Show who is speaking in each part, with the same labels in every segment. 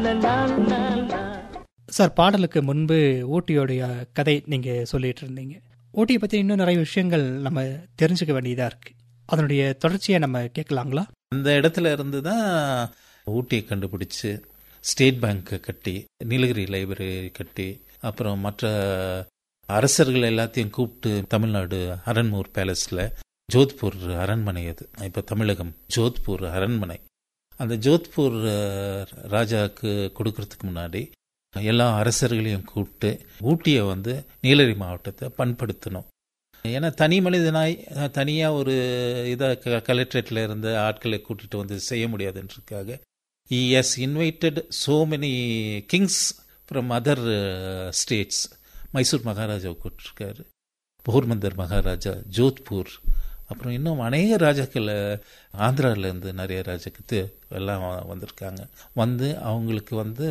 Speaker 1: sir பாடலுக்கு முன்பு ஊட்டியோடைய கதை நீங்க சொல்லிட்டு இருந்தீங்க ஊட்டியை பத்தி இன்னும் நிறைய விஷயங்கள் நம்ம தெரிஞ்சுக்க வேண்டியதா இருக்கு அதனுடைய தொடர்ச்சியை நம்ம கேட்கலாங்களா
Speaker 2: அந்த இடத்துல இருந்து தான் ஊட்டியை கண்டுபிடிச்சு ஸ்டேட் பேங்க் கட்டி நீலகிரி லைப்ரரி கட்டி அப்புறம் மற்ற அரசர்கள் எல்லாத்தையும் கூப்பிட்டு தமிழ்நாடு அரண்மூர் பேலஸ்ல ஜோத்பூர் அரண்மனை அது இப்போ தமிழகம் ஜோத்பூர் அரண்மனை அந்த ஜோத்பூர் அஹ், ராஜாவுக்கு கொடுக்கறதுக்கு முன்னாடி எல்லா அரசர்களையும் கூப்பிட்டு ஊட்டியை வந்து நீலகிரி மாவட்டத்தை பண்படுத்தணும் ஏன்னா தனி மனிதனாய் அஹ், தனியா ஒரு இதை கலெக்டரேட்ல இருந்த ஆட்களை கூட்டிட்டு வந்து செய்ய முடியாதுன்றதுக்காக he has invited so many kings from other uh, states Mysore மகாராஜாவை கூப்பிட்டுருக்காரு போர்மந்தர் Maharaja Jodhpur அப்புறம் இன்னும் அநேக ராஜாக்கள் ஆந்திரால இருந்து நிறைய ராஜாக்கு எல்லாம் வந்திருக்காங்க வந்து அவங்களுக்கு வந்து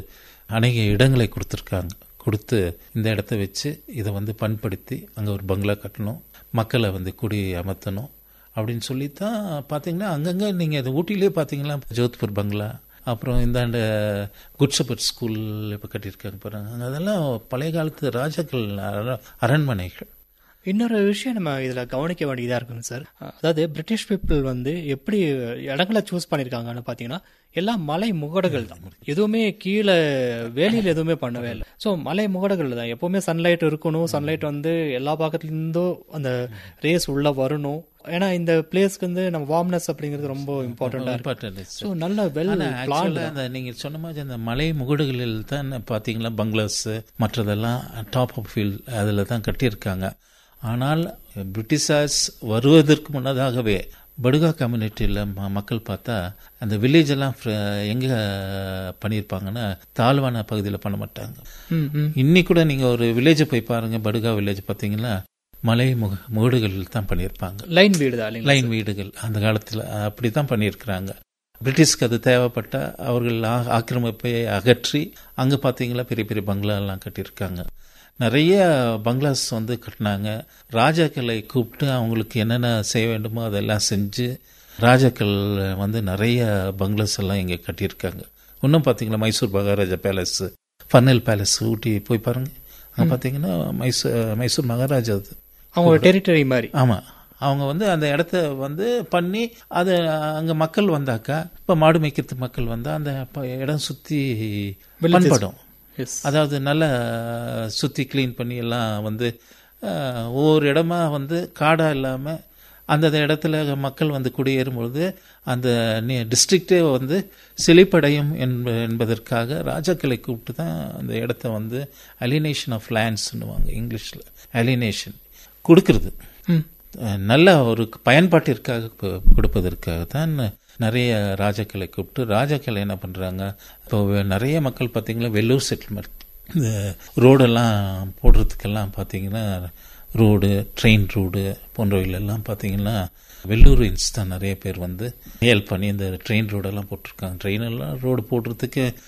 Speaker 2: அநேக இடங்களை கொடுத்துருக்காங்க கொடுத்து இந்த இடத்த வச்சு இதை வந்து பண்படுத்தி அங்கே ஒரு பங்களா கட்டணும் மக்களை வந்து குடி அமர்த்தணும் அப்படின்னு சொல்லி தான் பார்த்தீங்கன்னா அங்கங்கே நீங்கள் அது ஊட்டியிலே பார்த்தீங்கன்னா ஜோத்பூர் பங்களா அப்புறம் இந்தாண்ட குட்சபட் ஸ்கூல் இப்போ கட்டியிருக்காங்க பாருங்க அங்க அதெல்லாம் பழைய காலத்து ராஜாக்கள் அர- அரண்மனைகள்
Speaker 1: இன்னொரு விஷயம் நம்ம இதுல கவனிக்க வேண்டியதா இருக்குங்க சார் அதாவது பிரிட்டிஷ் பீப்புள் வந்து எப்படி இடங்களை சூஸ் பண்ணிருக்காங்கன்னு பாத்தீங்கன்னா எல்லாம் மலை முகடுகள் தான் எதுவுமே கீழே வேலியில எதுவுமே பண்ணவே இல்லை ஸோ மலை முகடுகள் தான் எப்பவுமே சன்லைட் இருக்கணும் சன்லைட் வந்து எல்லா பக்கத்துல இருந்தும் அந்த ரேஸ் உள்ள வரணும் ஏன்னா இந்த பிளேஸ்க்கு வந்து நம்ம வார்ம்னஸ் அப்படிங்கிறது ரொம்ப இம்பார்ட்டண்டா இருக்கு
Speaker 2: இம்பார்ட்டன்ட்
Speaker 1: ஸோ நல்ல வெல்
Speaker 2: ஆனா
Speaker 1: பிளான்
Speaker 2: actually அந்த நீங்க சொன்ன மாதிரி அந்த மலை முகடுகளில் தான் பாத்தீங்களா பங்களாஸ் மற்றதெல்லாம் டாப் ஆஃப் ஃபீல்ட் அதில் தான் கட்டியிருக்காங்க ஆனால் பிரிட்டிஷார்ஸ் வருவதற்கு முன்னதாகவே படுகா கம்யூனிட்டியில் மக்கள் பார்த்தா அந்த வில்லேஜ் எல்லாம் fr- எங்க பண்ணியிருப்பாங்கன்னா தாழ்வான பகுதியில் பண்ண மாட்டாங்க
Speaker 1: ம் ம்
Speaker 2: இன்னைக்கு கூட நீங்க ஒரு வில்லேஜ் போய் பாருங்க படுகா வில்லேஜ் பார்த்தீங்கன்னா மலை முக முகடுகளில் தான் பண்ணியிருப்பாங்க
Speaker 1: லைன் வீடு தான் இல்லைங்களா
Speaker 2: லைன் வீடுகள் அந்த காலத்தில் அப்படி தான் பண்ணியிருக்கிறாங்க பிரிட்டிஷ்க்கு அது தேவைப்பட்ட அவர்கள் ஆ- ஆக்கிரமிப்பை அகற்றி அங்கே பார்த்தீங்களா பெரிய பெரிய பங்களா எல்லாம் கட்டியிருக்காங்க நிறைய பங்களாஸ் வந்து கட்டினாங்க ராஜாக்களை கூப்பிட்டு அவங்களுக்கு என்னென்ன செய்ய வேண்டுமோ அதெல்லாம் செஞ்சு ராஜாக்கள் வந்து நிறைய பங்களாஸ் எல்லாம் இங்கே கட்டியிருக்காங்க இன்னும் பார்த்தீங்களா Mysore Maharaja palace Fernhill palace Ooty போய் பாருங்க அங்கே பார்த்தீங்கன்னா மைசூர் மைசூர் மகாராஜா அது
Speaker 1: அவங்க டெரிட்டரி மாதிரி
Speaker 2: ஆமா அவங்க வந்து அந்த இடத்த வந்து பண்ணி அது அங்க மக்கள் வந்தாக்கா இப்ப மாடு மேய்க்கிறது மக்கள் வந்தா அந்த ப- இடம் சுத்தி பண்படும்
Speaker 1: எஸ்
Speaker 2: அதாவது நல்லா சுத்தி க்ளீன் பண்ணி எல்லாம் வந்து அஹ், ஒவ்வொரு இடமா வந்து காடா இல்லாம அந்த இடத்துல மக்கள் வந்து குடியேறும் பொழுது அந்த டிஸ்ட்ரிக்டே வந்து செழிப்படையும் என்ப- என்பதற்காக ராஜாக்களை கூப்பிட்டு தான் அந்த இடத்த வந்து அலினேஷன் ஆஃப் லேண்ட்ஸ்னுவாங்க இங்கிலீஷ்ல அலினேஷன் கொடுக்கறது
Speaker 1: ம்
Speaker 2: அஹ் நல்ல ஒரு பயன்பாட்டிற்காக கொ- கொடுப்பதற்காக தான் நிறைய ராஜாக்களை கூப்பிட்டு ராஜாக்கள் என்ன பண்றாங்க இப்போ வெ- நிறைய மக்கள் பார்த்தீங்கன்னா வெள்ளூர் செட்டில்மெண்ட் இந்த ரோடெல்லாம் போடுறதுக்கெல்லாம் பார்த்தீங்கன்னா ரோடு ட்ரெயின் ரோடு போன்றவைகள் எல்லாம் பார்த்தீங்கன்னா வெள்ளூரின்ஸ் தான் நிறைய பேர் வந்து ஹெல்ப் பண்ணி இந்த ட்ரெயின் ரோடெல்லாம் போட்டிருக்காங்க ட்ரெயின் எல்லாம் ரோடு போடுறதுக்கு